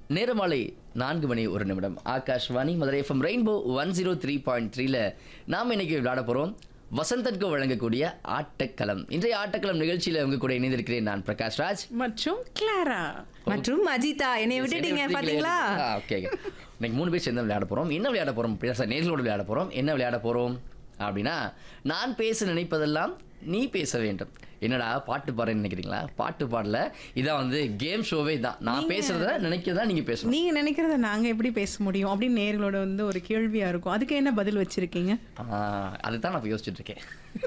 நேரமாலை நான்கு மணி ஒரு நிமிடம் Akashvani Madurai FM rainbow one zero three point த்ரீல நாம் இன்னைக்கு விளையாட போகிறோம் வசந்தன்கோ வழங்கக்கூடிய ஆட்டக்களம் இன்றைய ஆட்டக்களம் நிகழ்ச்சியில் உங்க கூட இணைந்திருக்கிறேன் நான் பிரகாஷ் ராஜ் மற்றும் கிளாரா மற்றும் அஜிதா என்னை விட்டுட்டீங்க பாத்தீங்களா ஓகே இன்னைக்கு மூணு பேர் சேர்ந்து விளையாட போறோம் என்ன விளையாட போறோம் அப்படின்னா சார் நேர்களோட விளையாட போறோம் என்ன விளையாட போறோம் அப்படின்னா நான் பேச நினைப்பதெல்லாம் நீ பேச வேண்டும் என்னடா பாட்டு பாடுறேன்னு நினைக்கிறீங்களா பாட்டு பாடல இதான் வந்து கேம் ஷோவே தான் நான் பேசுறத நினைக்கிறதா நீங்க பேசணும் நீங்க நினைக்கிறத நாங்க எப்படி பேச முடியும் அப்படின்னு நேர்களோட வந்து ஒரு கேள்வியா இருக்கும் அதுக்கு என்ன பதில் வச்சிருக்கீங்க ஆஹ், அதுதான் நான் இப்ப யோசிச்சுட்டு இருக்கேன்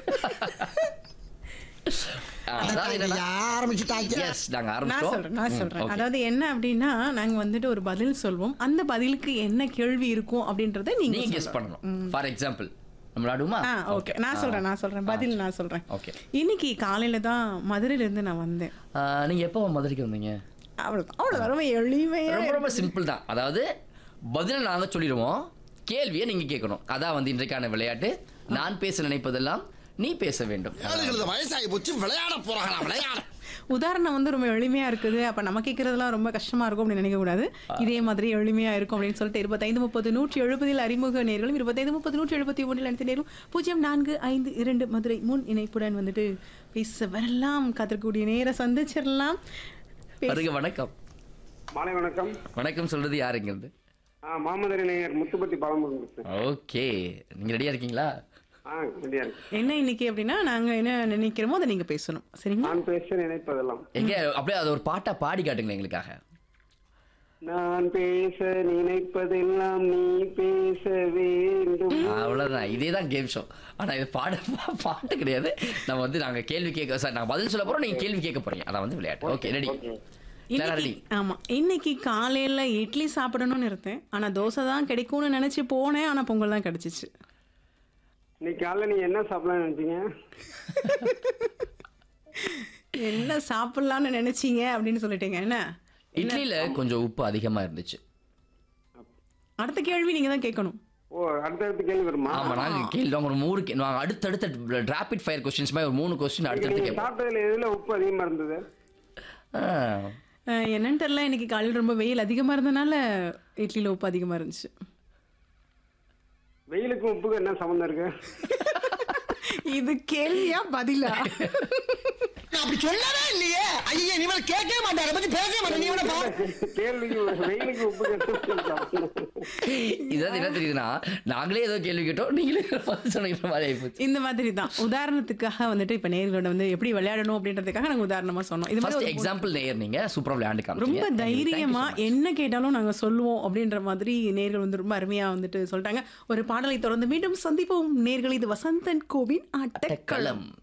ஆஹ், அதாவது என்னன்னா- ஆரம்பிச்சுட்டாங்க Yes, நாங்க நான் ஆரம்பிச்சிட்டோம் சொல்றேன் நான் ம், சொல்றேன் okay. அதாவது என்ன அப்படின்னா நாங்க வந்துட்டு ஒரு பதில் சொல்வோம் அந்த பதிலுக்கு என்ன கேள்வி இருக்கும் அப்படின்றத நீங்க நீங்க கெஸ் சொல்லணும். பண்ணணும் ஃபார் எக்ஸாம்பிள் நம்ம விளையாடுமா ஆ ஓகே நான் சொல்றேன் நான் சொல்றேன் பதில் நான் சொல்றேன் ஓகே இன்னைக்கு காலையில தான் மதுரையில இருந்து நான் வந்தேன் நீங்க எப்போ மதுரைக்கு வந்தீங்க அவ்வளவுதான் அவ்வளவுதான் ரொம்ப எளிமையா ரொம்ப ரொம்ப சிம்பிள் தான் அதாவது பதில் நாங்க சொல்லிடுவோம் கேள்வியை நீங்க கேட்கணும் அதான் வந்து இன்றைக்கான விளையாட்டு நான் பேச நினைப்பதெல்லாம் நீ பேச வேண்டும் ஏழுகிறது வயசாகி போச்சு விளையாட போறாங்களா விளையாட உதாரணம் வந்து ரொம்ப எளிமையா இருக்குது அப்ப நம்ம கேட்கறதுலாம் ரொம்ப கஷ்டமா இருக்கும் அப்படின்னு நினைக்க கூடாது இதே மாதிரி எளிமையா இருக்கும் அப்படின்னு சொல்லிட்டு இருபத்தைந்து முப்பது நூற்றி எழுபதில் அறிமுக நேர்களும் இருபத்தைந்து முப்பது நூற்றி எழுபத்தி ஒன்றில் அனைத்து நேரும் பூஜ்ஜியம் நான்கு ஐந்து இரண்டு மதுரை முன் இணைப்புடன் வந்துட்டு பேச வரலாம் காத்திருக்கக்கூடிய நேர சந்திச்சிடலாம் பேச- வருக வணக்கம் மாலை வணக்கம் வணக்கம் சொல்றது யாருங்கிறது ஆ மாமதுரை நேயர் முத்துப்பத்தி பாலமுருகன் பேசுறேன் ஓகே நீங்க ரெடியா இருக்கீங்களா ஆ ரெடியா இருக்கு என்ன இன்னைக்கு அப்படின்னா நாங்க என்ன நினைக்கிறோமோ அதை நீங்க பேசணும் சரிங்களா நான் பேச நினைப்பதெல்லாம் எங்க அப்படியே அது ஒரு பாட்டா பாடி காட்டுங்களேன் எங்களுக்காக நான் பேச நினைப்பதெல்லாம் நீ பேச வேண்டும் அவ்வளவுதான் இதே தான் கேம் ஷோ ஆனா இது பாட பாட்டு கிடையாது நம்ம வந்து நாங்க கேள்வி கேட்க சார் நாங்க பதில் சொல்ல போறோம் நீங்க கேள்வி கேட்க போறீங்க அதான் வந்து விளையாட்டு ஓகே ரெடி ஓகே ரெடி இன்னைக்கு ஆமா இன்னைக்கு காலையில இட்லி சாப்பிடணும்னு இருந்தேன் ஆனா தோசை தான் கிடைக்கும்னு நினைச்சு போனேன் ஆனா பொங்கல் தான் கிடைச்சிச்சு இன்னைக்கு காலைல நீ என்ன சாப்பிடலாம்னு நினைச்சீங்க என்ன சாப்பிடலாம்னு நினைச்சீங்க அப்படின்னு சொல்லிட்டீங்க என்ன இட்லியில கொஞ்சம் உப்பு அதிகமா இருந்துச்சு அடுத்த கேள்வி நீங்க தான் கேட்கணும் ஓ அடுத்தடுத்து கேள்வி வருமா ஆமா நாங்க கேள்வி நாங்க ஒரு மூணு கே- நாங்க அடுத்தடுத்த ராபிட் ஃபயர் கொஸ்டின்ஸ் மாதிரி ஒரு மூணு கொஸ்டின் அடுத்தடுத்து நீங்க கேட்போம் சாப்பிட்டதுல எதுல உப்பு அதிகமா இருந்தது ஆ. அஹ், என்னன்னு தெரியல இன்னைக்கு காலையில் ரொம்ப வெயில் அதிகமா இருந்தனால இட்லியில உப்பு அதிகமா இருந்துச்சு வெயிலுக்கும் உப்புக்கும் என்ன சம்மந்தம் இருக்கு இது கேள்வியா பதிலா நான் அப்படி சொல்லவே இல்லையே ஐயா நீ மேல கேட்கவே மாட்டாங்க அதை பத்தி பேசவே மாட்டேன் நீ வேணா பாரு கேள்விக்கு வெயிலுக்கு உப்புக்கு என்ன சம்மந்தம்? இதாவது என்ன தெரியுதுன்னா நாங்களே ஏதோ கேள்வி கேட்டோம் நீங்களே பதில் சொன்ன மாதிரி ஆயிப்போச்சு இந்த மாதிரி தான் உதாரணத்துக்காக வந்துட்டு இப்ப நேர்களோட வந்து எப்படி விளையாடணும் அப்படின்றதுக்காக நாங்க உதாரணமா சொன்னோம் இது மாதிரி ஃபர்ஸ்ட் ஒரு எக்ஸாம்பிள் நேயர் நீங்க சூப்பரா விளையாண்டு காமிச்சீங்க. ரொம்ப Thank you. Thank you so தைரியமா much. என்ன கேட்டாலும் நாங்க சொல்லுவோம் அப்படின்ற மாதிரி நேர்கள் வந்து ரொம்ப அருமையா வந்துட்டு சொல்லிட்டாங்க ஒரு பாடலை தொடர்ந்து மீண்டும் சந்திப்போம் நேர்கள் இது வசந்தன் கோவின் ஆட்டக்களம் களம்